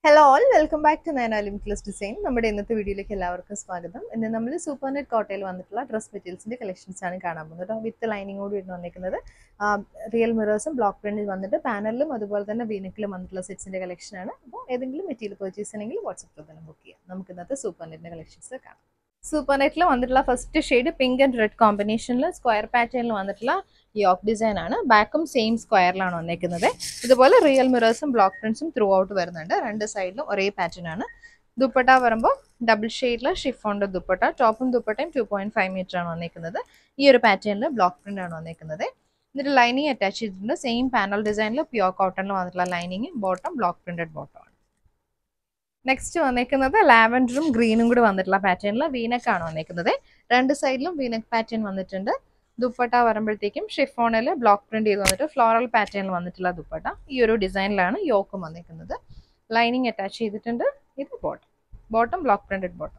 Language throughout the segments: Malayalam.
hello all welcome back to Nayana limitless design നമ്മുടെ ഇന്നത്തെ വീഡിയോയിലേക്ക് എല്ലാവർക്കും സ്വാഗതം ഇന്ന് നമ്മൾ സൂപ്പർ നെറ്റ് കോട്ടയിൽ വന്നിട്ടുള്ള ഡ്രസ് മെറ്റീരിയൽസിന്റെ കളക്ഷൻസ് ആണ് കാണാൻ പോകുന്നത് കേട്ടോ വിത്ത് ലൈനിങ്ങോട് വീട് വന്നിരിക്കുന്നത് റിയൽ മിറേഴ്സും ബ്ലോക്ക് പ്രിന്റിൽ വന്നിട്ട് പാനലിലും അതുപോലെ തന്നെ വീനക്കിലും വന്നിട്ടുള്ള സെറ്റ്സിന്റെ കളക്ഷൻ ആണ് അപ്പോൾ ഏതെങ്കിലും മെറ്റീരിയൽ പർച്ചേസ് ചെയ്യണമെങ്കിൽ വാട്സപ്പിൽ തന്നെ ബുക്ക് ചെയ്യാം നമുക്ക് ഇന്നത്തെ സൂപ്പർ നെറ്റിന്റെ കളക്ഷൻസ് കാണാം സൂപ്പർ നെറ്റിൽ വന്നിട്ടുള്ള first shade pink and red കോമ്പിനേഷനിൽ സ്ക്വയർ പാറ്റേണിൽ വന്നിട്ടുള്ള യോക്ക് ഡിസൈൻ ആണ് ബാക്കും സെയിം സ്ക്വയറിലാണ് വന്നേക്കുന്നത് ഇതുപോലെ റിയൽ മിറേഴ്സും ബ്ലോക്ക് പ്രിന്റ്സും ത്രൂ ഔട്ട് വരുന്നുണ്ട് രണ്ട് സൈഡിലും ഒരേ പാറ്റേൺ ആണ് ദുപ്പട്ട വരുമ്പോൾ ഡബിൾ ഷെയ്ഡിൽ ഷിഫോണിന്റെ ദുപ്പട്ട ടോപ്പും ദുപ്പട്ടയും ടു പോയിന്റ് ഫൈവ് മീറ്റർ ആണ് വന്നേക്കുന്നത് ഈ ഒരു പാറ്റേണിൽ ബ്ലോക്ക് പ്രിന്റ് ആണ് വന്നേക്കുന്നത് എന്നിട്ട് ലൈനിങ് അറ്റാച്ച് ചെയ്തിട്ടുണ്ട് സെയിം പാനൽ ഡിസൈനിൽ പ്യുവർ കോട്ടണിൽ വന്നിട്ടുള്ള lining bottom block printed bottom ആണ് നെക്സ്റ്റ് വന്നേക്കുന്നത് ലാവൻഡറും ഗ്രീനും കൂടി വന്നിട്ടുള്ള പാറ്റേണിൽ വീനക്ക് ആണ് വന്നേക്കുന്നത് രണ്ട് സൈഡിലും വീനക്ക് പാറ്റേൺ വന്നിട്ടുണ്ട് ദുപ്പട്ട വരുമ്പോഴത്തേക്കും ഷിഫോണിൽ ബ്ലോക്ക് പ്രിന്റ് ചെയ്ത് വന്നിട്ട് ഫ്ലോറൽ പാറ്റേണിൽ വന്നിട്ടുള്ള ദുപ്പട്ട ഈ ഒരു ഡിസൈനിലാണ് യോക്കും വന്നിരിക്കുന്നത് ലൈനിങ് അറ്റാച്ച് ചെയ്തിട്ടുണ്ട് ഇത് bottom bottom block printed bottom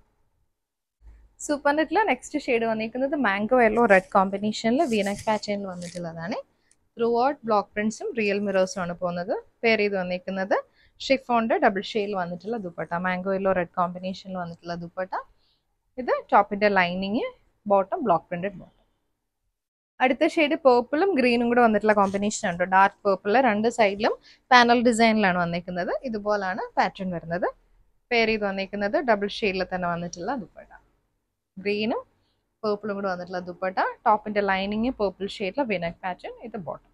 super നെറ്റിൽ നെക്സ്റ്റ് ഷെയ്ഡ് വന്നിരിക്കുന്നത് മാംഗോ യെല്ലോ റെഡ് കോമ്പിനേഷനിൽ വീനക് പാറ്റേണിൽ വന്നിട്ടുള്ളതാണ് ത്രൂ ഔട്ട് ബ്ലോക്ക് പ്രിന്റ്സും റിയൽ മിറേഴ്സും ആണ് പോകുന്നത് പെയർ ചെയ്ത് വന്നിരിക്കുന്നത് ഷിഫോണിന്റെ ഡബിൾ ഷെയ്ഡിൽ വന്നിട്ടുള്ള ദുപ്പട്ട മാംഗോ യെല്ലോ റെഡ് കോമ്പിനേഷനിൽ വന്നിട്ടുള്ള ദുപ്പട്ട ഇത് ടോപ്പിന്റെ lining bottom block printed bottom അടുത്ത ഷെയ്ഡ് പേർപ്പിളും ഗ്രീനും കൂടെ വന്നിട്ടുള്ള കോമ്പിനേഷൻ ഉണ്ട് ഡാർക്ക് പേർപ്പിൾ രണ്ട് സൈഡിലും പാനൽ ഡിസൈനിലാണ് വന്നിരിക്കുന്നത് ഇതുപോലാണ് പാറ്റേൺ വരുന്നത് പെയർ ചെയ്ത് വന്നിരിക്കുന്നത് ഡബിൾ ഷെയ്ഡിൽ തന്നെ വന്നിട്ടുള്ള ദുപ്പട്ട ഗ്രീനും പേർപ്പിളും കൂടെ വന്നിട്ടുള്ള ദുപ്പട്ട ടോപ്പിന്റെ ലൈനിങ് പേർപ്പിൾ ഷെയ്ഡിലെ വിനക് പാറ്റേൺ ഇത് ബോട്ടം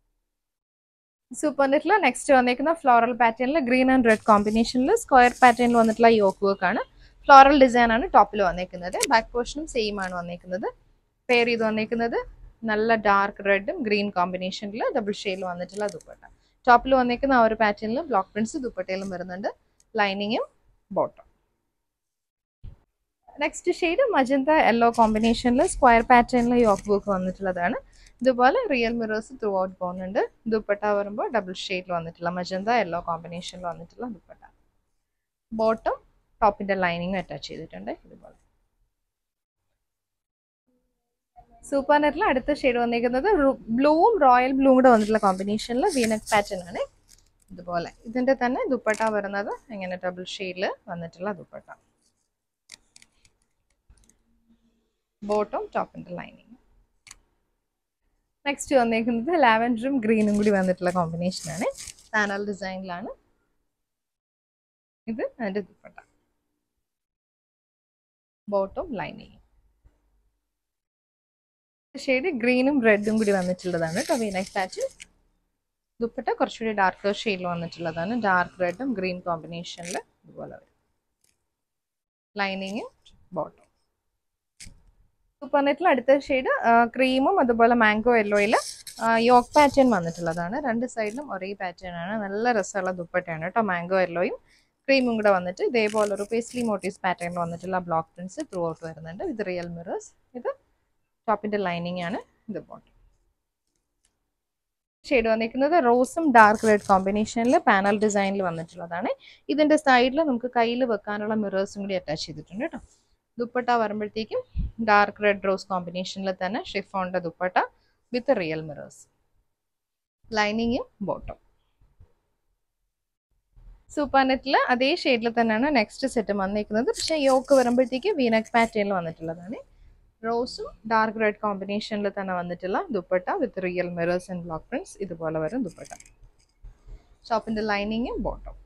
സൂപ്പർ നെറ്റിൽ നെക്സ്റ്റ് വന്നിരിക്കുന്ന ഫ്ലോറൽ പാറ്റേണിൽ ഗ്രീൻ ആൻഡ് റെഡ് കോമ്പിനേഷനിൽ സ്ക്വയർ പാറ്റേണിൽ വന്നിട്ടുള്ള യോക്ക് വർക്ക് ആണ് ഫ്ലോറൽ ഡിസൈൻ ആണ് ടോപ്പിൽ വന്നിരിക്കുന്നത് ബാക്ക് പോർഷനും സെയിം ആണ് വന്നിരിക്കുന്നത് പെയർ ചെയ്ത് വന്നിരിക്കുന്നത് നല്ല ഡാർക്ക് റെഡും ഗ്രീൻ കോമ്പിനേഷനിൽ ഡബിൾ ഷെയ്ഡിൽ വന്നിട്ടുള്ള ദുപ്പട്ട ടോപ്പിൽ വന്നിരിക്കുന്ന ആ ഒരു പാറ്റേണിൽ ബ്ലോക്ക് പ്രിന്റ്സ് ദുപ്പട്ടയിലും വരുന്നുണ്ട് ലൈനിങ്ങും bottom next shade magenta yellow കോമ്പിനേഷനിൽ സ്ക്വയർ പാറ്റേണിൽ യോക്ക് വർക്ക് വന്നിട്ടുള്ളതാണ് ഇതുപോലെ റിയൽ മിറേഴ്സ് ത്രൂ ഔട്ട് പോകുന്നുണ്ട് ദുപ്പട്ട വരുമ്പോൾ ഡബിൾ ഷെയ്ഡിൽ വന്നിട്ടുള്ള മജന്ത യെല്ലോ കോമ്പിനേഷനിൽ വന്നിട്ടുള്ള ദുപ്പട്ട ബോട്ടം ടോപ്പിന്റെ ലൈനിങ് അറ്റാച്ച് ചെയ്തിട്ടുണ്ട് ഇതുപോലെ സൂപ്പർ നെറ്റിൽ അടുത്ത ഷെയ്ഡ് വന്നിരിക്കുന്നത് ബ്ലൂവും റോയൽ ബ്ലൂവും കൂടെ വന്നിട്ടുള്ള കോമ്പിനേഷനിൽ വീനക് പാറ്റേൺ ആണ് ഇതുപോലെ ഇതിന്റെ തന്നെ ദുപ്പട്ട വരുന്നത് ഇങ്ങനെ ഡബിൾ ഷെയ്ഡിൽ വന്നിട്ടുള്ള ദുപ്പട്ട ബോട്ടം ടോപ്പിന്റെ ലൈനിങ് നെക്സ്റ്റ് വന്നിരിക്കുന്നത് ലാവൻഡറും ഗ്രീനും കൂടി വന്നിട്ടുള്ള കോമ്പിനേഷൻ ആണ് പാനൽ ഡിസൈനിലാണ് ഇത് അതിന്റെ ദുപ്പട്ട ബോട്ടം ലൈനിങ് ഷെയ്ഡ് ഗ്രീനും റെഡും കൂടി വന്നിട്ടുള്ളതാണ് കേട്ടോ വീനക് പാറ്റേൺ ദുപ്പട്ട കുറച്ചുകൂടി ഡാർക്ക് ഷെയ്ഡിൽ വന്നിട്ടുള്ളതാണ് ഡാർക്ക് റെഡും ഗ്രീൻ കോമ്പിനേഷനിൽ ഇതുപോലെ വരും ലൈനിങ് ബോട്ടം സൂപ്പർ നെറ്റിൽ അടുത്ത ഷെയ്ഡ് ക്രീമും അതുപോലെ മാംഗോ യെല്ലോയിൽ യോക്ക് പാറ്റേൺ വന്നിട്ടുള്ളതാണ് രണ്ട് സൈഡിലും ഒരേ പാറ്റേൺ ആണ് നല്ല രസമുള്ള ദുപ്പട്ടയാണ് കേട്ടോ മാംഗോ യെല്ലോയും ക്രീമും കൂടെ വന്നിട്ട് ഇതേപോലെ ഒരു പേസ്ലി മോട്ടീവ്സ് പാറ്റേണിൽ വന്നിട്ടുള്ള ബ്ലോക്ക് പ്രിന്റ്സ് ത്രൂ ഔട്ട് വരുന്നുണ്ട് ഇത് റിയൽ മിറേഴ്സ് ഇത് ടോപ്പിന്റെ ലൈനിങ് ആണ് ഇത് ബോട്ടം ഷെയ്ഡ് വന്നിരിക്കുന്നത് റോസും ഡാർക്ക് റെഡ് കോമ്പിനേഷനിൽ പാനൽ ഡിസൈനിൽ വന്നിട്ടുള്ളതാണ് ഇതിന്റെ സൈഡിൽ നമുക്ക് കയ്യിൽ വെക്കാനുള്ള മിറേഴ്സും കൂടി അറ്റാച്ച് ചെയ്തിട്ടുണ്ട് കേട്ടോ ദുപ്പട്ട വരുമ്പോഴത്തേക്കും ഡാർക്ക് റെഡ് റോസ് കോമ്പിനേഷനിൽ തന്നെ ഷിഫോണിന്റെ ദുപ്പട്ട വിത്ത് റിയൽ മിറേഴ്സ് ലൈനിങ്ങും ബോട്ടം സൂപ്പർ നെറ്റിൽ അതേ ഷെയ്ഡിൽ തന്നെയാണ് നെക്സ്റ്റ് സെറ്റ് വന്നിരിക്കുന്നത് പക്ഷേ യോക്ക് വരുമ്പോഴത്തേക്ക് വീനക് പാറ്റേണിൽ വന്നിട്ടുള്ളതാണ് റോസും ഡാർക്ക് റെഡ് കോമ്പിനേഷനിൽ തന്നെ വന്നിട്ടുള്ള dupatta with real mirrors and block prints ഇതുപോലെ വരും ദുപ്പട്ട ഷോപ്പിന്റെ ലൈനിങ്ങും ബോട്ടം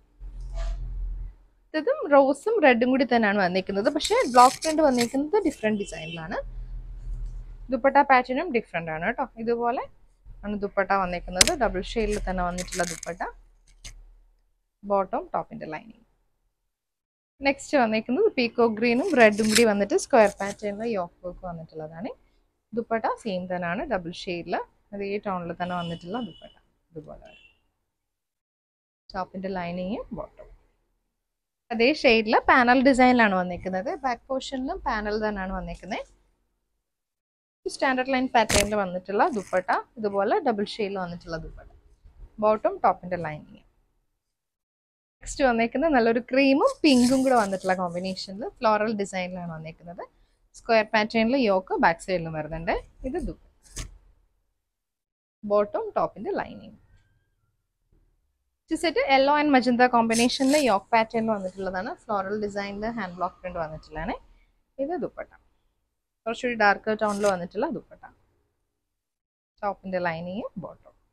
ഇതും റോസും റെഡും കൂടി തന്നെയാണ് വന്നിരിക്കുന്നത് പക്ഷേ ബ്ലോക്ക് പ്രിന്റ് വന്നിരിക്കുന്നത് ഡിഫറെന്റ് ഡിസൈനിലാണ് ദുപ്പട്ട പാറ്റേണും ഡിഫറെന്റ് ആണ് കേട്ടോ ഇതുപോലെ ആണ് ദുപ്പട്ട വന്നിരിക്കുന്നത് ഡബിൾ ഷെയ്ഡിൽ തന്നെ വന്നിട്ടുള്ള ദുപ്പട്ട ബോട്ടം ടോപ്പിന്റെ ലൈനിങ് നെക്സ്റ്റ് വന്നിരിക്കുന്നത് പീക്കോ ഗ്രീനും റെഡും കൂടി വന്നിട്ട് സ്ക്വയർ പാറ്റേണിൽ യോക്ക് വർക്ക് വന്നിട്ടുള്ളതാണ് ദുപ്പട്ട സെയിം തന്നെയാണ് ഡബിൾ ഷെയ്ഡിൽ അതേ ടോണിൽ തന്നെ വന്നിട്ടുള്ള ദുപ്പട്ട ഇതുപോലെ വരും ടോപ്പിന്റെ ലൈനിങ് ബോട്ടം അതേ ഷെയ്ഡിൽ പാനൽ ഡിസൈനിലാണ് വന്നിരിക്കുന്നത് ബാക്ക് പോർഷനിലും പാനൽ തന്നെയാണ് വന്നിരിക്കുന്നത് സ്റ്റാൻഡേർഡ് ലൈൻ പാറ്റേണിൽ വന്നിട്ടുള്ള ദുപ്പട്ട ഇതുപോലെ ഡബിൾ ഷെയ്ഡിൽ വന്നിട്ടുള്ള ദുപ്പട്ട ബോട്ടം ടോപ്പിന്റെ ലൈനിങ് നെക്സ്റ്റ് വന്നേക്കുന്നത് നല്ലൊരു ക്രീമും പിങ്കും കൂടെ വന്നിട്ടുള്ള കോമ്പിനേഷനിൽ ഫ്ലോറൽ ഡിസൈനിലാണ് വന്നേക്കുന്നത് സ്ക്വയർ പാറ്റേണിൽ യോക്ക് ബാക്ക് സൈഡിലും വരുന്നുണ്ട് ഇത് ദുപ്പട്ട ബോട്ടം ടോപ്പിന്റെ lining set yellow and magenta കോമ്പിനേഷനിൽ യോക്ക് പാറ്റേൺ വന്നിട്ടുള്ളതാണ് ഫ്ലോറൽ ഡിസൈനിൽ ഹാൻഡ് ബ്ലോക്ക് പ്രിന്റ് വന്നിട്ടുള്ളതാണ് ഇത് ദുപ്പട്ട കുറച്ചുകൂടി ഡാർക്ക് ടോണിൽ വന്നിട്ടുള്ള ദുപ്പട്ട ടോപ്പിന്റെ ലൈനിങ് ബോട്ടം